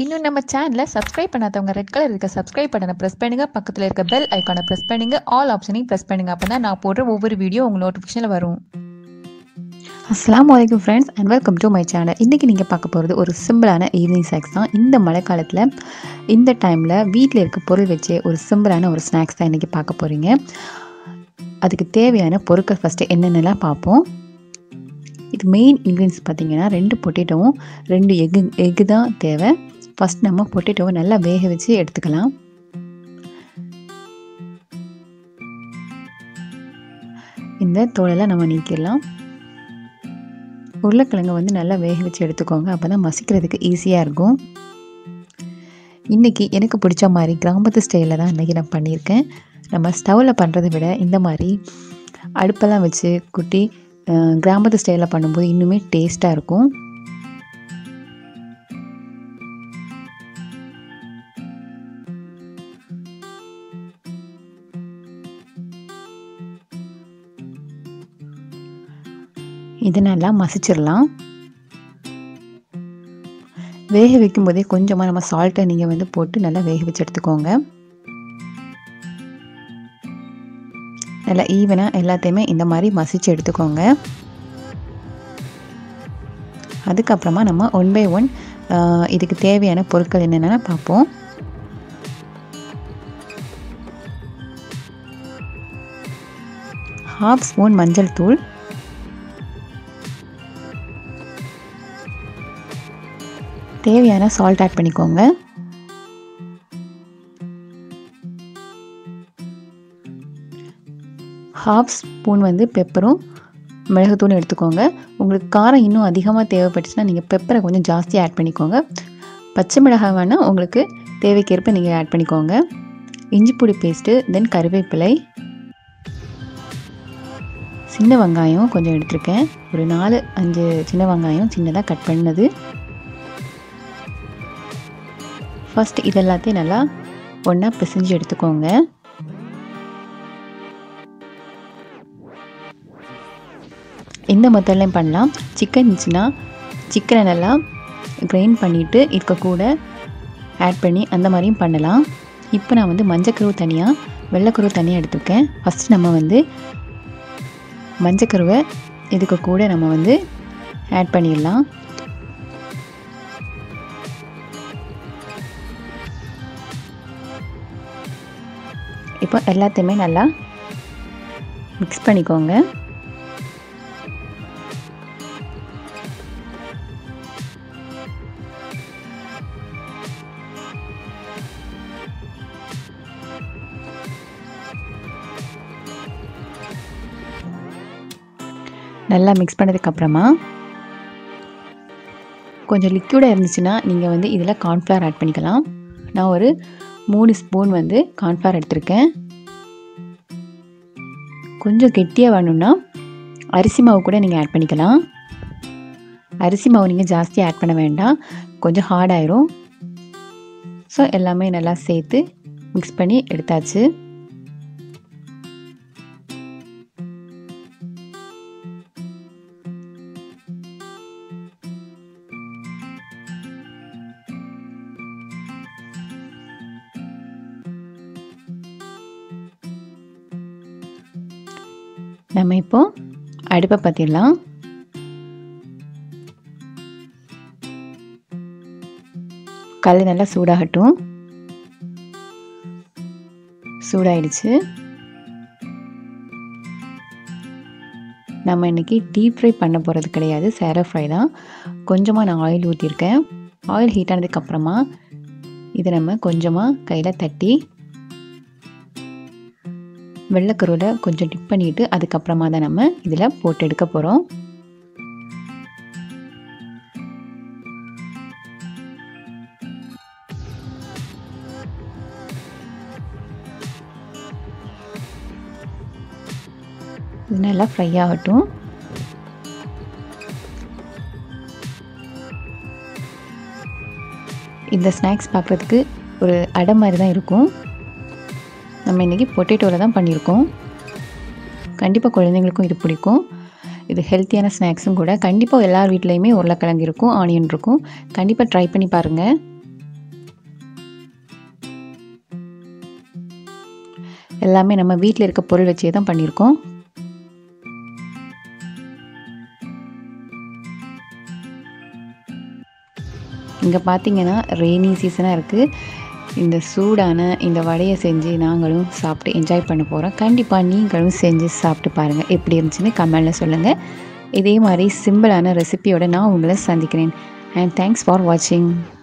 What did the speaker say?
இன்னும் நம்ம சேனலை சப்ஸ்கிரைப் பண்ணாதவங்க ரெட் கலர் இருக்க சப்ஸ்கிரைப் பட்டனை ப்ரெஸ் பண்ணுங்க பக்கத்தில் இருக்க பெல் ஐக்கானை ப்ரெஸ் பண்ணுங்க ஆல் ஆப்ஷனையும் ப்ரெஸ் பண்ணுங்க அப்போ தான் நான் போடுற ஒவ்வொரு வீடியோ உங்கள் நோட்டிஃபிகேஷனில் வரும் அஸ்லாம் வலைக்கம் friends and welcome to my channel இன்றைக்கி நீங்கள் பார்க்க போகிறது ஒரு சிம்பிளான ஈவினிங் ஸ்நாக்ஸ் தான் இந்த மழை காலத்தில் இந்த டைமில் வீட்டில் இருக்க பொருள் வச்சு ஒரு சிம்பிளான ஒரு ஸ்நாக்ஸ் தான் இன்றைக்கி பார்க்க போகிறீங்க அதுக்கு தேவையான பொருட்கள் ஃபஸ்ட்டு என்னென்னலாம் பார்ப்போம் இது மெயின் இன்க்ரீடியன்ஸ் பார்த்தீங்கன்னா ரெண்டு பொட்டேட்டோவும் ரெண்டு எக்கு எக்கு தான் தேவை ஃபஸ்ட் நம்ம பொட்டேட்டோவை நல்லா வேக வச்சு எடுத்துக்கலாம் இந்த தோலெல்லாம் நம்ம நீக்கிடலாம் உருளைக்கிழங்கை வந்து நல்லா வேக வச்சு எடுத்துக்கோங்க அப்போ தான் மசிக்கிறதுக்கு ஈஸியாக இருக்கும் இன்றைக்கி எனக்கு பிடிச்ச மாதிரி கிராமத்து ஸ்டைலில் தான் இன்றைக்கி நான் பண்ணியிருக்கேன் நம்ம ஸ்டவ்வில் பண்ணுறதை விட இந்த மாதிரி அடுப்பெல்லாம் வச்சு குட்டி கிராமத்து ஸ்டைலில் பண்ணும்போது இன்னுமே டேஸ்ட்டாக இருக்கும் இது நல்லா மசிச்சிடலாம் வேக வைக்கும் போதே கொஞ்சமாக நம்ம சால்ட்டை நீங்கள் வந்து போட்டு நல்லா வேக வச்சு எடுத்துக்கோங்க நல்லா ஈவனாக எல்லாத்தையுமே இந்த மாதிரி மசிச்சு எடுத்துக்கோங்க அதுக்கப்புறமா நம்ம ஒன் பை ஒன் இதுக்கு தேவையான பொருட்கள் என்னென்னா பார்ப்போம் ஹாஃப் ஸ்பூன் மஞ்சள் தூள் தேவையான சால்ட் ஆட் பண்ணிக்கோங்க ஹாஃப் ஸ்பூன் வந்து பெப்பரும் மிளகுத்தூளும் எடுத்துக்கோங்க உங்களுக்கு காரம் இன்னும் அதிகமாக தேவைப்பட்டுச்சுன்னா நீங்கள் பெப்பரை கொஞ்சம் ஜாஸ்தியாக ஆட் பண்ணிக்கோங்க பச்சை மிளகாய் வேணால் உங்களுக்கு தேவைக்கேற்ப நீங்கள் ஆட் பண்ணிக்கோங்க இஞ்சி பொடி பேஸ்ட்டு தென் கருவேப்பிலை சின்ன வெங்காயம் கொஞ்சம் எடுத்திருக்கேன் ஒரு நாலு அஞ்சு சின்ன வெங்காயம் சின்னதாக கட் பண்ணது ஃபஸ்ட் இதெல்லாத்தையும் நல்லா ஒன்றா பிசைஞ்சு எடுத்துக்கோங்க இந்த மெத்தட்லையும் பண்ணலாம் சிக்கன் இருந்துச்சுன்னா சிக்கனை நல்லா கிரைண்ட் பண்ணிவிட்டு இருக்க கூட ஆட் பண்ணி அந்த மாதிரியும் பண்ணலாம் இப்போ நான் வந்து மஞ்சக்கருவு தனியாக வெள்ளைக்கருவு தனியாக எடுத்துருக்கேன் ஃபஸ்ட் நம்ம வந்து மஞ்சக்கருவை இதுக்கு கூட நம்ம வந்து ஆட் பண்ணிடலாம் இப்போ எல்லாத்தையுமே நல்லா மிக்ஸ் பண்ணிக்கோங்க நல்லா மிக்ஸ் பண்ணதுக்கப்புறமா கொஞ்சம் லிக்யூடாக இருந்துச்சுன்னா நீங்கள் வந்து இதில் கார்ன்ஃப்ளவர் ஆட் பண்ணிக்கலாம் நான் ஒரு மூணு ஸ்பூன் வந்து கார்ன்ஃப்ளவர் எடுத்திருக்கேன் கொஞ்சம் கெட்டியாக வேணும்னா அரிசி மாவு கூட நீங்கள் ஆட் பண்ணிக்கலாம் அரிசி மாவு நீங்கள் ஜாஸ்தியாக ஆட் பண்ண வேண்டாம் கொஞ்சம் ஹார்ட் ஆயிரும் ஸோ எல்லாமே நல்லா சேர்த்து மிக்ஸ் பண்ணி எடுத்தாச்சு நம்ம இப்போ அடுப்பை பற்றிடலாம் கல் நல்லா சூடாகட்டும் சூடாயிடுச்சு நம்ம இன்றைக்கி டீப் ஃப்ரை பண்ண போகிறது கிடையாது சேரோ ஃப்ரை தான் கொஞ்சமாக நான் ஆயில் ஊற்றிருக்கேன் ஆயில் ஹீட் ஆனதுக்கப்புறமா இதை நம்ம கொஞ்சமாக கையில் தட்டி வெள்ளைக்கருவில் கொஞ்சம் டிப் பண்ணிவிட்டு அதுக்கப்புறமா தான் நம்ம இதில் போட்டு எடுக்க போகிறோம் இது நல்லா ஃப்ரை ஆகட்டும் இந்த ஸ்நாக்ஸ் பார்க்குறதுக்கு ஒரு அடை மாதிரி தான் இருக்கும் நம்ம இன்றைக்கி பொட்டேட்டோவில் தான் பண்ணியிருக்கோம் கண்டிப்பாக குழந்தைங்களுக்கும் இது பிடிக்கும் இது ஹெல்த்தியான ஸ்நாக்ஸும் கூட கண்டிப்பாக எல்லார் வீட்லேயுமே உருளைக்கிழங்கு இருக்கும் ஆனியன் இருக்கும் கண்டிப்பாக ட்ரை பண்ணி பாருங்கள் எல்லாமே நம்ம வீட்டில் இருக்க பொருள் வச்சே தான் பண்ணியிருக்கோம் இங்கே பார்த்தீங்கன்னா ரெய்னி சீசனாக இருக்குது இந்த சூடான இந்த வடையை செஞ்சு நாங்களும் சாப்பிட்டு என்ஜாய் பண்ண போகிறோம் கண்டிப்பாக நீங்களும் செஞ்சு சாப்பிட்டு பாருங்கள் எப்படி இருந்துச்சுன்னு கமெண்டில் சொல்லுங்கள் இதே மாதிரி சிம்பிளான ரெசிபியோட நான் உங்களை சந்திக்கிறேன் அண்ட் தேங்க்ஸ் ஃபார் வாட்சிங்